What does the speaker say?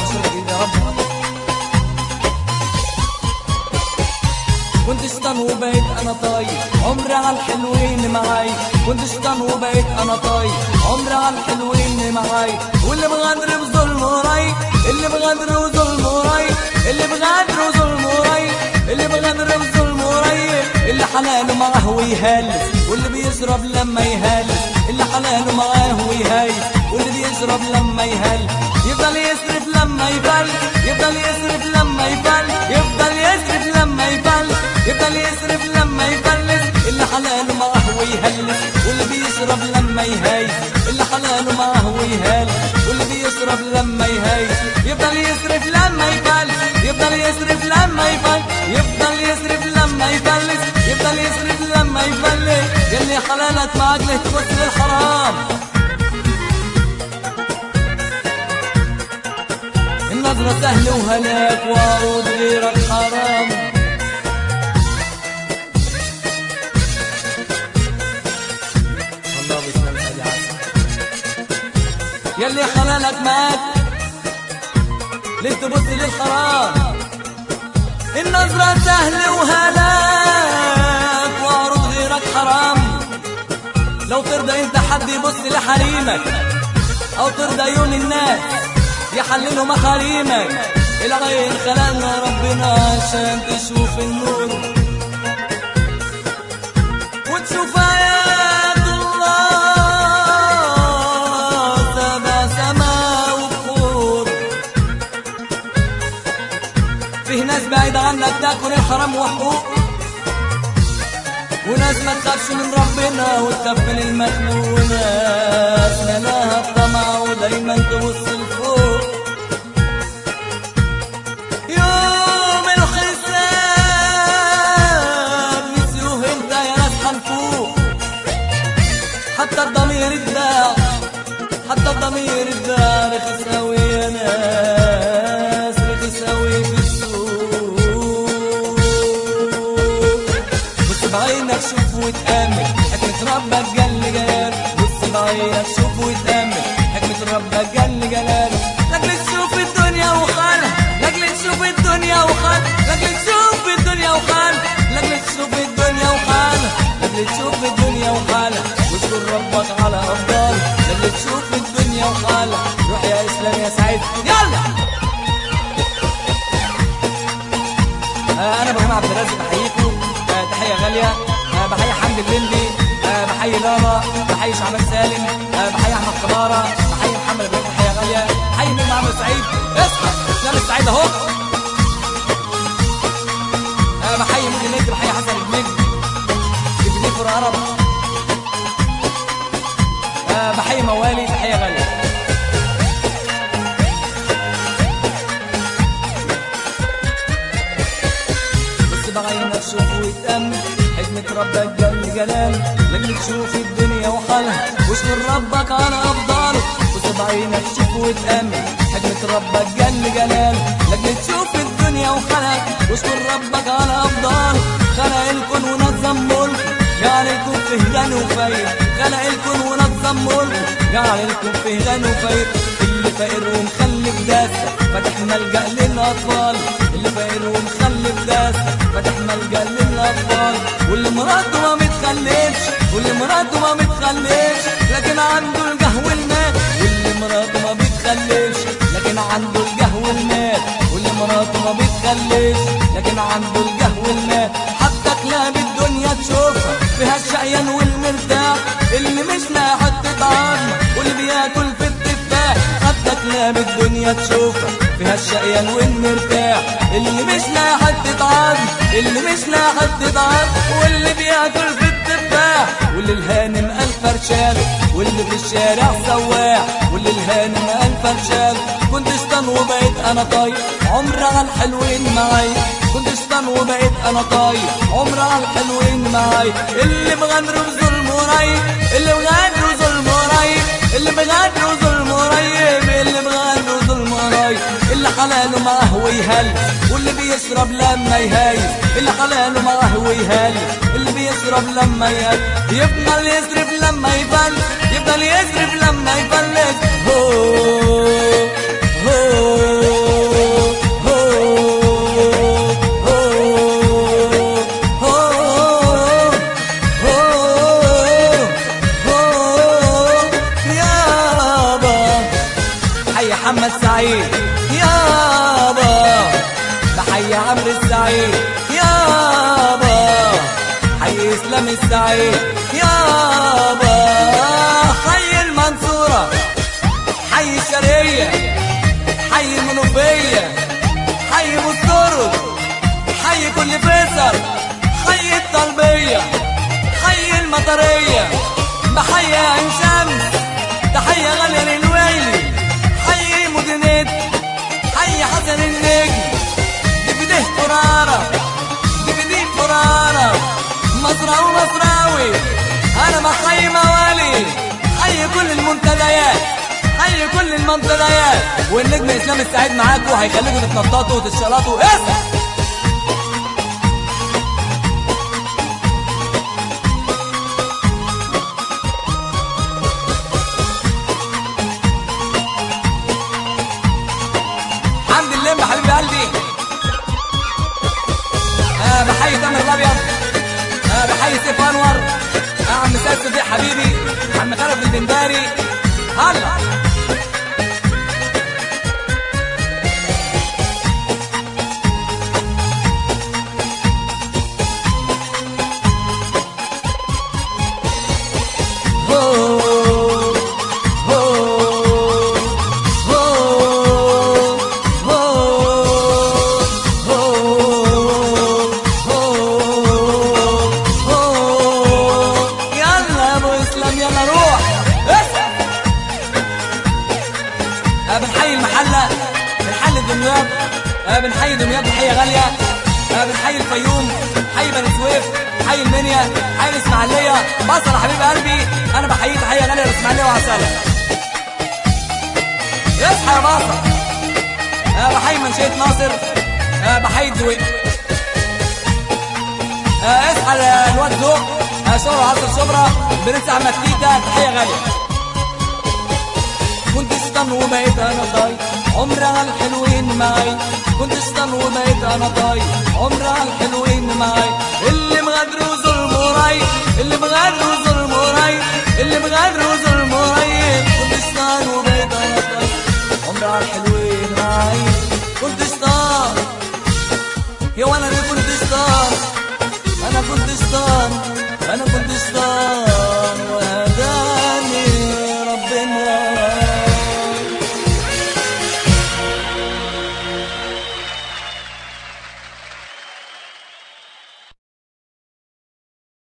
واشرب ايدي يا رب كنت شطان وبقيت انا طاير عمري على الحلوين معاي كنت شطان وبقيت انا طاير عمري على الحلوين معاي واللي بغدر بظلم وراي اللي بغدر وظلم وراي اللي بغدر وظلم وراي اللي بغدر بظلم وراي اللي حلاله معاه ويهلس واللي بيشرب لما يهلس اللي حلاله معاه ويهيس واللي بيشرب لما يهلس يفضل يصرف لما يفل يفضل يصرف لما يفل يفضل يصرف لما يفل يفضل يصرف لما يفلس اللي حلاله معاه ويهلس واللي بيشرب لما يهيس اللي حلاله معاه ويهلس واللي بيشرب لما يهيس يفضل يصرف لما يفل يفضل يصرف لما يفل يفضل يصرف لما يفلس يفضل يصرف لما يفلس يلي حلالك معاك ليه تبص للحرام النظرة سهل وهلاك وعروض غيرك حرام الله بيسلم سيدي عسل يلي حلالك معاك ليه تبص للحرام النظرة سهل وهلاك وعروض غيرك حرام لو ترضى انت حد يبص لحريمك او ترضى عيون الناس يحللوا محاريمك العين خلقنا ربنا عشان تشوف النور وتشوف آيات الله سبع سما وبحور فيه ناس بعيد عنك تاكل الحرام وحقوق وناس ما تخافش من ربنا وتكفل المخلوق وناس ملاها الطمع ودايما تبص لفوق يوم الحساب نسيوه انت يا ناس حنفوق حتى الضمير اتباع حتى الضمير اتباع رخص اوي يا ناس رخص اوي في السوق بص بعينك شوف وتأمل حكمة ربك جل جلاله بص بعينك شوف وتأمل حكمة ربك جل جلاله لاجل تشوف الدنيا وخالها لاجل تشوف الدنيا وخالها لاجل تشوف الدنيا وخالها لاجل تشوف الدنيا وخالها لاجل تشوف الدنيا وخالها واشكر ربك على أفضاله لاجل تشوف الدنيا وخالها روح يا إسلام يا سعيد يلا آه، انا ابراهيم عبد الرازق بحييكم آه، تحيه غاليه آه، بحيي حمد الليمبي آه، بحيي لاما بحيي شعبان سالم آه، بحيي احمد كباره بحيي محمد ابراهيم تحيه غاليه بحيي نجم عمرو سعيد اصحى اسلام السعيد اهو آه، بحيي مودي النجم بحيي حسن النجم جبني فور عرب آه، بحيي موالي تحيه غاليه بس بعينك شوف وتأمل حكمة ربك جل جلاله لاجل تشوف الدنيا وحالها واشكر ربك على أفضاله بص بعينك شوف وتأمل حكمة ربك جل جلاله لاجل تشوف الدنيا وحالها واشكر ربك على أفضاله خلق الكون ونظم ملكه جعل الكون فيه غني وفقير خلق الكون ونظم ملكه جعل الكون فيه غني وفقير اللي فقير ومخلف داسة فتح ملجأ للأطفال اللي فقير ومخلف داسة فتح ملجأ للأطفال واللي مراته ما متخلفش واللي مراته ما متخلفش لكن عنده الجهو المال واللي مراته ما بتخلفش لكن عنده الجهو المال واللي مراته ما بتخلفش لكن عنده الجهو المال حتى كلاب الدنيا تشوفها فيها الشقيان والمرتاح اللي مش لاقي حتة عظمة واللي بياكل في التفاح حتى كلاب الدنيا تشوفها فيها الشقيان والمرتاح اللي مش لاقي حتة عظم اللي مش لاقي حتة عظم واللي بياكل في التفاح واللي الهانم قال فرشاله واللي في الشارع سواح واللي الهانم قال فرشاله كنت شطان وبقيت انا طاير عمر على الحلوين معايا كنت شطان وبقيت انا طاير عمر على الحلوين معايا اللي بغدر وظلم وراي اللي بغدر وظلم وراي اللي بغدر وظلم قريب اللي بغدر وظلم قريب اللي حلاله معاه ويهل واللي بيشرب لما يهيل اللي حلاله معاه ويهل اللي بيشرب لما يهل يفضل يصرف لما يفل يفضل يصرف لما يفلس هو هو السعيد يابا حي اسلام السعيد يابا حي المنصورة حي الشرقية حي المنوفية حي مسترد حي كل فيصل حي الطلبية حي المطرية بحي عين شمس تحية غالية للويلي حي مدينة حي حسن النجم دبده فرارة دبدي فرارة مصرة ومصراوي أنا بحي موالي حي كل المنتديات حي كل المنتديات والنجم إسلام السعيد معاكم هيخليكم تتنططوا وتتشلطوا اسم حمد اللمة حبيب قلبي آه بحيي تامر الابيض آه بحيي سيف انور آه عم سيد صديق حبيبي عم خالد البنداري هلا هو هو يلا ابو اسلام يلا روح اسلم آه بنحيي المحلة بنحيي دمياط آه بنحيي دمياط تحية غالية آه بنحيي الفيوم حي بني سويف حي المنيا حي الاسماعيلية بصر يا حبيب قلبي انا بحييك تحية غالية للاسماعيلية وعسالة اصحى يا بصر آه بحيي منشية ناصر آه بحيي الدويق آه اصحى الواد ذوق آه شهر عصر شبرا برنس احمد تيتا تحية غالية كنت شيطان وبقيت انا طاي عمرها الحلوين معاي كنت شيطان وبقيت انا طاي عمرها الحلوين معاي اللي مغادر وظلم وراي اللي مغادر وظلم وراي اللي مغادر وظلم وراي كنت شيطان وبقيت انا طاي عمرها الحلوين معاي كنت شيطان يا وانا اللي كنت شيطان انا كنت شيطان انا كنت شيطان